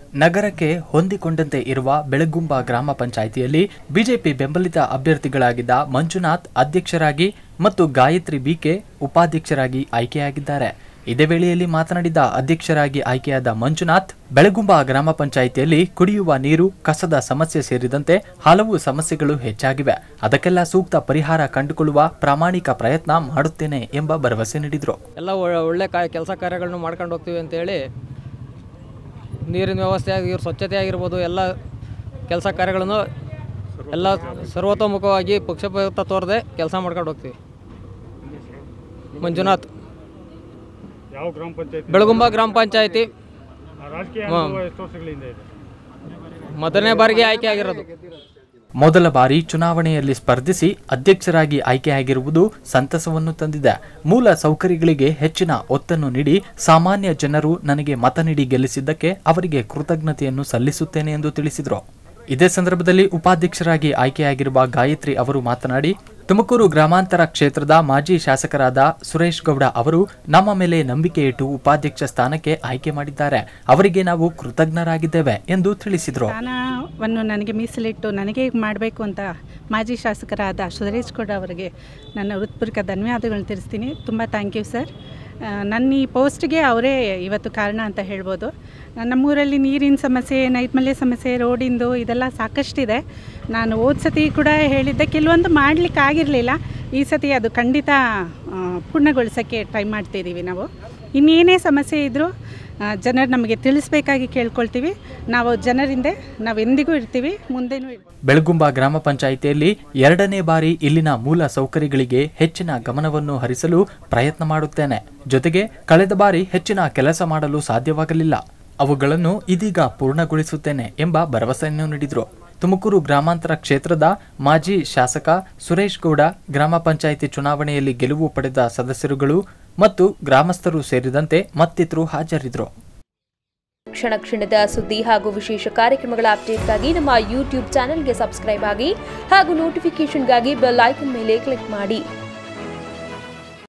ನಗರಕ್ಕೆ ಹೊಂದಿಕೊಂಡಂತೆ ಇರುವ ಬೆಳಗುಂಬ ಗ್ರಾಮ ಪಂಚಾಯಿತಿಯಲ್ಲಿ ಬಿಜೆಪಿ ಬೆಂಬಲಿತ ಅಭ್ಯರ್ಥಿಗಳಾಗಿದ್ದ ಮಂಜುನಾಥ್ ಅಧ್ಯಕ್ಷರಾಗಿ ಮತ್ತು ಗಾಯತ್ರಿ ಬಿಕೆ ಉಪಾಧ್ಯಕ್ಷರಾಗಿ ಆಯ್ಕೆಯಾಗಿದ್ದಾರೆ ಇದೇ ವೇಳೆಯಲ್ಲಿ ಮಾತನಾಡಿದ ಅಧ್ಯಕ್ಷರಾಗಿ ಆಯ್ಕೆಯಾದ ಮಂಜುನಾಥ್ ಬೆಳಗುಂಬ ಗ್ರಾಮ ಪಂಚಾಯಿತಿಯಲ್ಲಿ ಕುಡಿಯುವ ನೀರು ಕಸದ ಸಮಸ್ಯೆ ಸೇರಿದಂತೆ ಹಲವು ಸಮಸ್ಯೆಗಳು ಹೆಚ್ಚಾಗಿವೆ ಅದಕ್ಕೆಲ್ಲ ಸೂಕ್ತ ಪರಿಹಾರ ಕಂಡುಕೊಳ್ಳುವ ಪ್ರಾಮಾಣಿಕ ಪ್ರಯತ್ನ ಮಾಡುತ್ತೇನೆ ಎಂಬ ಭರವಸೆ ನೀಡಿದರು ಎಲ್ಲ ಒ- ಒಳ್ಳೆ ಕಾ ಕೆಲಸ ಕಾರ್ಯಗಳನ್ನು ಮಾಡ್ಕೊಂಡು ಹೋಗ್ತೀವಿ ಅಂತೇಳಿ ನೀರಿನ ವ್ಯವಸ್ಥೆ ಆಗಿರ್ ಸ್ವಚ್ಛತೆ ಆಗಿರ್ಬೋದು ಎಲ್ಲ ಕೆಲಸ ಕಾರ್ಯಗಳನ್ನು ಎಲ್ಲ ಸರ್ವತೋಮುಖವಾಗಿ ಪಕ್ಷಪಾತ ತೋರದೆ ಕೆಲಸ ಮಾಡ್ಕೊಂಡು ಹೋಗ್ತೀವಿ ಮಂಜುನಾಥ್ ಯಾವ ಗ್ರಾಮ ಪಂಚಾಯತ್ ಬೆಳಗುಂಬ ಗ್ರಾಮ ಪಂಚಾಯತಿ ರಾಜಕೀಯ ಹ್ಮ್. ಅನುಭವ ಎಷ್ಟು ವರ್ಷಗಳಿಂದ ಇದೆ ಮೊದಲನೇ ಬಾರಿಗೆ ಆಯ್ಕೆ ಆಗಿರೋದು ಮೊದಲ ಬಾರಿ ಚುನಾವಣೆಯಲ್ಲಿ ಸ್ಪರ್ಧಿಸಿ ಅಧ್ಯಕ್ಷರಾಗಿ ಆಯ್ಕೆಯಾಗಿರುವುದು ಸಂತಸವನ್ನು ತಂದಿದೆ ಮೂಲ ಸೌಕರ್ಯಗಳಿಗೆ ಹೆಚ್ಚಿನ ಒತ್ತನ್ನು ನೀಡಿ ಸಾಮಾನ್ಯ ಜನರು ನನಗೆ ಮತ ನೀಡಿ ಗೆಲ್ಲಿಸಿದ್ದಕ್ಕೆ ಅವರಿಗೆ ಕೃತಜ್ಞತೆಯನ್ನು ಸಲ್ಲಿಸುತ್ತೇನೆ ಎಂದು ತಿಳಿಸಿದರು ಇದೇ ಸಂದರ್ಭದಲ್ಲಿ ಉಪಾಧ್ಯಕ್ಷರಾಗಿ ಆಯ್ಕೆಯಾಗಿರುವ ಗಾಯತ್ರಿ ಅವರು ಮಾತನಾಡಿ ತುಮಕೂರು ಗ್ರಾಮಾಂತರ ಕ್ಷೇತ್ರದ ಮಾಜಿ ಶಾಸಕರಾದ ಸುರೇಶ್ ಗೌಡ ಅವರು ನಮ್ಮ ಮೇಲೆ ನಂಬಿಕೆ ಇಟ್ಟು ಉಪಾಧ್ಯಕ್ಷ ಸ್ಥಾನಕ್ಕೆ ಆಯ್ಕೆ ಮಾಡಿದ್ದಾರೆ ಅವರಿಗೆ ನಾವು ಕೃತಜ್ಞರಾಗಿದ್ದೇವೆ ಎಂದು ತಿಳಿಸಿದರು ಸ್ಥಾನವನ್ನು ನನಗೆ ಮೀಸಲಿಟ್ಟು ನನಗೆ ಮಾಡಬೇಕು ಅಂತ ಮಾಜಿ ಶಾಸಕರಾದ ಸುರೇಶ್ ಗೌಡ ಅವರಿಗೆ ನನ್ನ ಹೃತ್ಪೂರ್ವಕ ಧನ್ಯವಾದಗಳನ್ನ ತಿಳಿಸ್ತೀನಿ ತುಂಬ ಥ್ಯಾಂಕ್ ಯು ಸರ್ ಆ, ನನ್ನ ಈ ಪೋಸ್ಟ್ಗೆ ಅವರೇ ಇವತ್ತು ಕಾರಣ ಅಂತ ಹೇಳ್ಬೋದು ನಮ್ಮೂರಲ್ಲಿ ನೀರಿನ ಸಮಸ್ಯೆ ನೈರ್ಮಲ್ಯ ಸಮಸ್ಯೆ ರೋಡಿಂದು ಇದೆಲ್ಲ ಸಾಕಷ್ಟಿದೆ ನಾನು ಹೋದ ಸತಿ ಕೂಡ ಹೇಳಿದ್ದೆ ಕೆಲವೊಂದು ಮಾಡಲಿಕ್ಕೆ ಆಗಿರಲಿಲ್ಲ ಈ ಸತಿ ಅದು ಖಂಡಿತ ಆ, ಪೂರ್ಣಗೊಳಿಸೋಕ್ಕೆ ಟ್ರೈ ಮಾಡ್ತಿದ್ದೀವಿ ನಾವು ಇನ್ನೇನೇ ಸಮಸ್ಯೆ ಇದ್ದರೂ ಜನರು ನಮಗೆ ತಿಳಿಸ್ಬೇಕಾಗಿ ಕೇಳ್ಕೊಳ್ತೀವಿ ನಾವು ಜನರಿಂದ ನಾವು ಎಂದಿಗೂ ಇರ್ತೀವಿ ಮುಂದೆನೂ ಇರ್ತೀವಿ ಬೆಳಗುಂಬ ಗ್ರಾಮ ಪಂಚಾಯಿತಿಯಲ್ಲಿ ಎರಡನೇ ಬಾರಿ ಇಲ್ಲಿನ ಮೂಲ ಸೌಕರ್ಯಗಳಿಗೆ ಹೆಚ್ಚಿನ ಗಮನವನ್ನು ಹರಿಸಲು ಪ್ರಯತ್ನ ಮಾಡುತ್ತೇನೆ ಜೊತೆಗೆ ಕಳೆದ ಬಾರಿ ಹೆಚ್ಚಿನ ಕೆಲಸ ಮಾಡಲು ಸಾಧ್ಯವಾಗಲಿಲ್ಲ ಅವುಗಳನ್ನು ಇದೀಗ ಪೂರ್ಣಗೊಳಿಸುತ್ತೇನೆ ಎಂಬ ಭರವಸೆಯನ್ನು ನೀಡಿದರು ತುಮಕೂರು ಗ್ರಾಮಾಂತರ ಕ್ಷೇತ್ರದ ಮಾಜಿ ಶಾಸಕ ಸುರೇಶ್ ಗೌಡ ಗ್ರಾಮ ಪಂಚಾಯಿತಿ ಚುನಾವಣೆಯಲ್ಲಿ ಗೆಲುವು ಪಡೆದ ಸದಸ್ಯರುಗಳು ಮತ್ತು ಗ್ರಾಮಸ್ಥರು ಸೇರಿದಂತೆ ಮತ್ತಿತರರು ಹಾಜರಿದ್ದರು ಕ್ಷಣ ಕ್ಷಣದ ಸುದ್ದಿ ಹಾಗೂ ವಿಶೇಷ ಕಾರ್ಯಕ್ರಮಗಳ ಅಪ್ಡೇಟ್ಗಾಗಿ ನಮ್ಮ ಯೂಟ್ಯೂಬ್ ಚಾನೆಲ್ಗೆ ಸಬ್ಸ್ಕ್ರೈಬ್ ಆಗಿ ಹಾಗೂ ನೋಟಿಫಿಕೇಷನ್ಗಾಗಿ ಬೆಲ್ ಐಕನ್ ಮೇಲೆ ಕ್ಲಿಕ್ ಮಾಡಿ